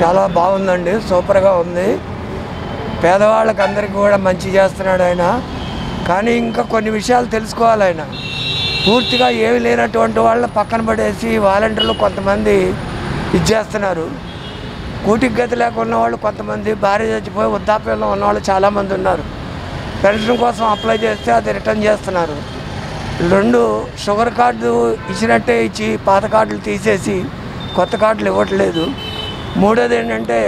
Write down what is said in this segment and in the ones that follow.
చాలా బాగుందండి సూపర్గా ఉంది పేదవాళ్ళకి అందరికీ కూడా మంచి చేస్తున్నాడు ఆయన కానీ ఇంకా కొన్ని విషయాలు తెలుసుకోవాలి ఆయన పూర్తిగా ఏమి లేనటువంటి వాళ్ళని పక్కన పడేసి వాలంటీర్లు కొంతమంది ఇచ్చేస్తున్నారు కూటికి గతి లేకున్న వాళ్ళు కొంతమంది భార్య చచ్చిపోయి వృద్ధాప్యంలో ఉన్నవాళ్ళు చాలామంది ఉన్నారు పెన్షన్ కోసం అప్లై చేస్తే అది రిటర్న్ చేస్తున్నారు రెండు షుగర్ కార్డు ఇచ్చినట్టే ఇచ్చి పాత కార్డులు తీసేసి కొత్త కార్డులు ఇవ్వట్లేదు మూడోది ఏంటంటే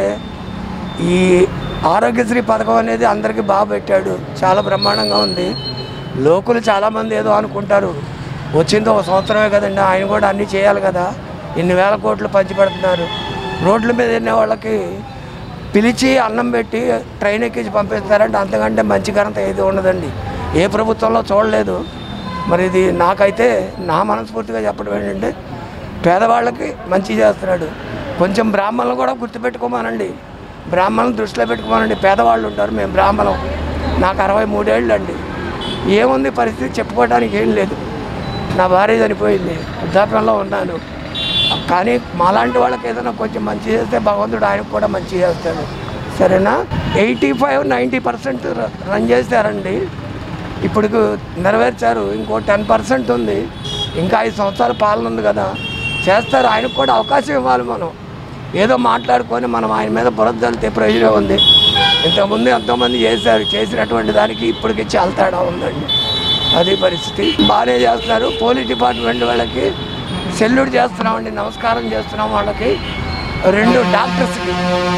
ఈ ఆరోగ్యశ్రీ పథకం అనేది అందరికీ బాగా పెట్టాడు చాలా బ్రహ్మాండంగా ఉంది లోకులు చాలామంది ఏదో అనుకుంటారు వచ్చింది ఒక సంవత్సరమే కదండి ఆయన కూడా అన్నీ చేయాలి కదా ఇన్ని వేల కోట్లు పంచి పెడుతున్నారు రోడ్ల మీద వెళ్ళే వాళ్ళకి పిలిచి అన్నం పెట్టి ట్రైన్ ఎక్కించి పంపిస్తారంటే అంతకంటే మంచి ఘనత ఏది ఉండదండి ఏ ప్రభుత్వంలో చూడలేదు మరి ఇది నాకైతే నా మనస్ఫూర్తిగా చెప్పడం ఏంటంటే పేదవాళ్ళకి మంచి చేస్తున్నాడు కొంచెం బ్రాహ్మణులు కూడా గుర్తుపెట్టుకోమానండి బ్రాహ్మణులు దృష్టిలో పెట్టుకోమానండి పేదవాళ్ళు ఉంటారు మేము బ్రాహ్మణం నాకు అరవై మూడేళ్ళు అండి ఏముంది పరిస్థితి చెప్పుకోవడానికి ఏం లేదు నా భార్య చనిపోయింది వృద్ధాప్యంలో ఉన్నాను కానీ మాలాంటి వాళ్ళకి ఏదైనా కొంచెం మంచి చేస్తే భగవంతుడు ఆయనకు కూడా మంచి చేస్తాడు సరేనా eighty five ninety percent run చేశారండి ఇప్పుడు నెరవేర్చారు ఇంకో టెన్ పర్సెంట్ ఉంది ఇంకా ఐదు సంవత్సరాల పాలన ఉంది కదా చేస్తారు ఆయనకు కూడా అవకాశం ఇవ్వాలి మనం ఏదో మాట్లాడుకొని మనం ఆయన మీద బురద చల్లితే ప్రయోజనం ఉంది ఇంతకుముందు ఎంతోమంది చేశారు చేసినటువంటి దానికి ఇప్పటికి చాలా తేడా ఉందండి అది పరిస్థితి బాగానే చేస్తున్నారు పోలీస్ డిపార్ట్మెంట్ వాళ్ళకి సెల్యూట్ చేస్తున్నామండి నమస్కారం చేస్తున్నాం వాళ్ళకి రెండు డాక్టర్స్కి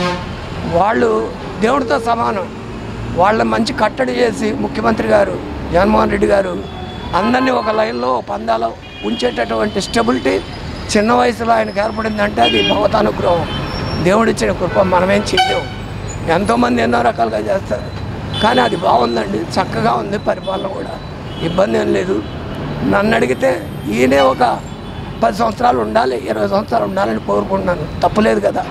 వాళ్ళు దేవుడితో సమానం వాళ్ళ మంచి కట్టడి చేసి ముఖ్యమంత్రి గారు జగన్మోహన్ రెడ్డి గారు అందరినీ ఒక లైన్లో పందాలో ఉంచేటటువంటి స్టెబిలిటీ చిన్న వయసులో ఆయనకు ఏర్పడిందంటే అది భగవతానుగ్రహం దేవుడిచ్చిన కృప మనమేం చేయలేము ఎంతోమంది ఎన్నో రకాలుగా చేస్తారు కానీ అది బాగుందండి చక్కగా ఉంది పరిపాలన కూడా ఇబ్బంది ఏం లేదు నన్ను అడిగితే ఈయనే ఒక పది సంవత్సరాలు ఉండాలి ఇరవై సంవత్సరాలు ఉండాలని కోరుకుంటున్నాను తప్పులేదు కదా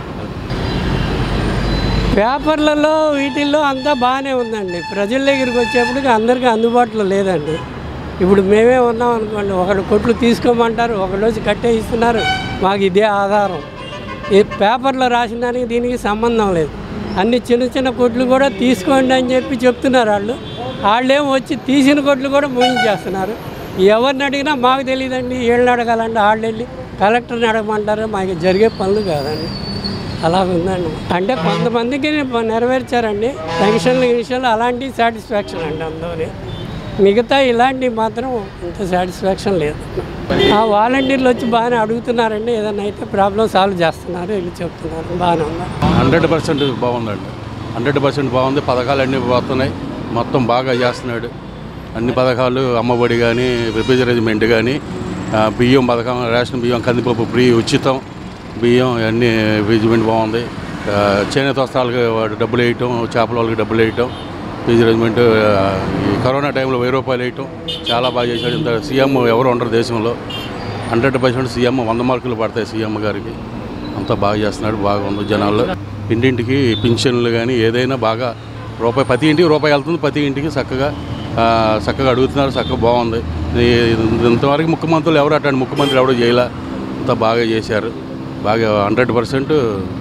పేపర్లలో వీటిల్లో అంతా బాగానే ఉందండి ప్రజల దగ్గరికి వచ్చేప్పటికి అందరికీ అందుబాటులో లేదండి ఇప్పుడు మేమే ఉన్నాం అనుకోండి ఒకడు కొట్లు తీసుకోమంటారు ఒకళ్ళు వచ్చి కట్టే ఇస్తున్నారు మాకు ఇదే ఆధారం ఈ పేపర్లో రాసిన దానికి దీనికి సంబంధం లేదు అన్ని చిన్న చిన్న కొట్లు కూడా తీసుకోండి అని చెప్పి చెప్తున్నారు వాళ్ళు వాళ్ళేం వచ్చి తీసిన కొట్లు కూడా ముగించేస్తున్నారు ఎవరిని అడిగినా మాకు తెలియదండి వీళ్ళని అడగాలండి వాళ్ళు వెళ్ళి కలెక్టర్ని అడగమంటారు మాకు జరిగే పనులు కాదండి అలా ఉందండి అంటే కొంతమందికి నెరవేర్చారండి పెన్షన్లు గిన్షన్లు అలాంటి సాటిస్ఫాక్షన్ అండి అందులోని మిగతా ఇలాంటివి మాత్రం ఇంత సాటిస్ఫాక్షన్ లేదు ఆ వాలంటీర్లు వచ్చి బాగానే అడుగుతున్నారండి ఏదైనా అయితే ప్రాబ్లం సాల్వ్ చేస్తున్నారు వెళ్ళి చెప్తున్నారు బాగానే ఉన్నారు హండ్రెడ్ పర్సెంట్ బాగుందండి హండ్రెడ్ పర్సెంట్ బాగుంది పథకాలు అన్నీ పోతున్నాయి మొత్తం బాగా చేస్తున్నాడు అన్ని పథకాలు అమ్మఒడి కానీ రిఫ్రిజరేజ్మెంట్ కానీ బియ్యం పథకం రేషన్ బియ్యం కందిపప్పు ఫ్రీ ఉచితం బియ్యం అన్ని రిఫ్రిజరేజ్మెంట్ బాగుంది ఆ, చేనేత వస్త్రాలకు డబ్బులు వేయటం చేపల వాళ్ళకి డబ్బులు వేయటం రిఫ్రిజరేజ్మెంట్ ఆ, ఈ కరోనా టైంలో వెయ్యి రూపాయలు వేయటం చాలా బాగా చేశాడు ఇంత సీఎం ఎవరు ఉండరు దేశంలో హండ్రెడ్ పర్సెంట్ సీఎం వంద మార్కులు పడతాయి సీఎం గారికి అంతా బాగా చేస్తున్నాడు బాగా ఉంది జనాల్లో ఇంటింటికి పింఛన్లు కానీ ఏదైనా బాగా రూపాయి ప్రతి ఇంటికి రూపాయి వెళ్తుంది ప్రతి ఇంటికి చక్కగా ఆ, చక్కగా అడుగుతున్నారు చక్కగా బాగుంది ఈ- ఇంతవరకు ముఖ్యమంత్రులు ఎవరు అట్లాంటి ముఖ్యమంత్రి ఎవరు చేయలే అంతా బాగా చేశారు బాగా హండ్రెడ్ పర్సెంట్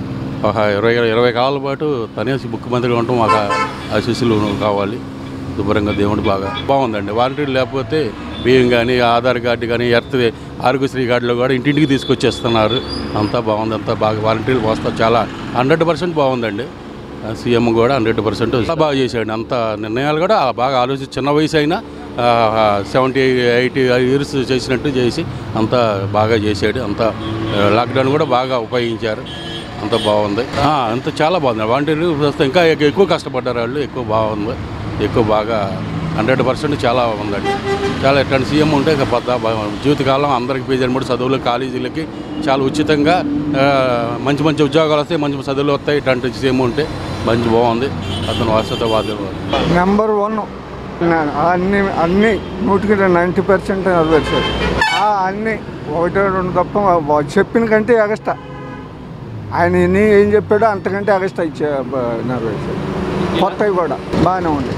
ఒక ఇరవై ఇరవై కాలాల పాటు తనే ముఖ్యమంత్రిగా ఉండటం మాకు ఆశీస్సులు కావాలి శుభ్రంగా దేవుడు బాగా బాగుందండి వాలంటీర్లు లేకపోతే బియ్యం కానీ ఆధార్ కార్డు కానీ ఎర్త్ ఆరోగ్యశ్రీ కార్డులో కూడా ఇంటింటికి తీసుకొచ్చేస్తున్నారు అంతా బాగుంది అంతా బాగా వాలంటీర్లు వస్తా చాలా హండ్రెడ్ పర్సెంట్ బాగుందండి సీఎం కూడా హండ్రెడ్ పర్సెంట్ బాగా చేశాడు అంత నిర్ణయాలు కూడా బాగా ఆలోచించి చిన్న వయసు అయినా సెవెంటీ ఎయిటీ ఇయర్స్ చేసినట్టు చేసి అంతా బాగా చేశాడు అంతా లాక్డౌన్ కూడా బాగా ఉపయోగించారు అంత బాగుంది ఆ, అంత చాలా బాగుంది వాలంటీర్లు ప్రస్తుతం ఇంకా ఎక్కు- ఎక్కువ కష్టపడ్డారు వాళ్ళు ఎక్కువ బాగుంది ఎక్కువ బాగా హండ్రెడ్ పర్సెంట్ చాలా ఉందండి చాలా ఎట్లాంటి సీఎం ఉంటే ఇక పెద్ద బా- జీవితకాలం అందరికి పేజీ మూడు చదువులు కాలేజీలకి చాలా ఉచితంగా ఆ, మంచి మంచి ఉద్యోగాలు వస్తాయి మంచి చదువులు వస్తాయి ఇట్లాంటి సీఎం ఉంటే మంచి బాగుంది అతను వాస్తవాది నెంబర్ వన్ నా- అన్ని అన్ని నూటికి నైంటీ పర్సెంట్ నెరవేర్చారు ఆ అన్ని ఒకటి రెండు తప్ప వా- చెప్పిన కంటే ఎగస్ట్రా ఆయన ఎన్ని ఏం చెప్పాడో అంతకంటే ఎగస్ట్రా ఇచ్చే బ- నెరవేర్చారు కొత్తవి కూడా బాగానే ఉంది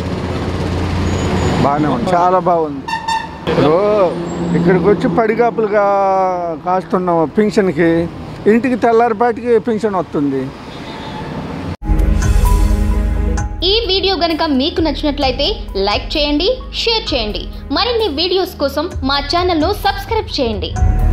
బాగానే ఉంది చాలా బాగుంది ఇప్పుడు ఇక్కడికి వచ్చి పడిగాపులుగా కాస్తున్నాం పింఛన్కి ఇంటికి తెల్లారిపాటికి పింఛన్ వస్తుంది వీడియో గనుక మీకు నచ్చినట్లయితే లైక్ చేయండి షేర్ చేయండి మరిన్ని వీడియోస్ కోసం మా ఛానల్ను సబ్స్క్రైబ్ చేయండి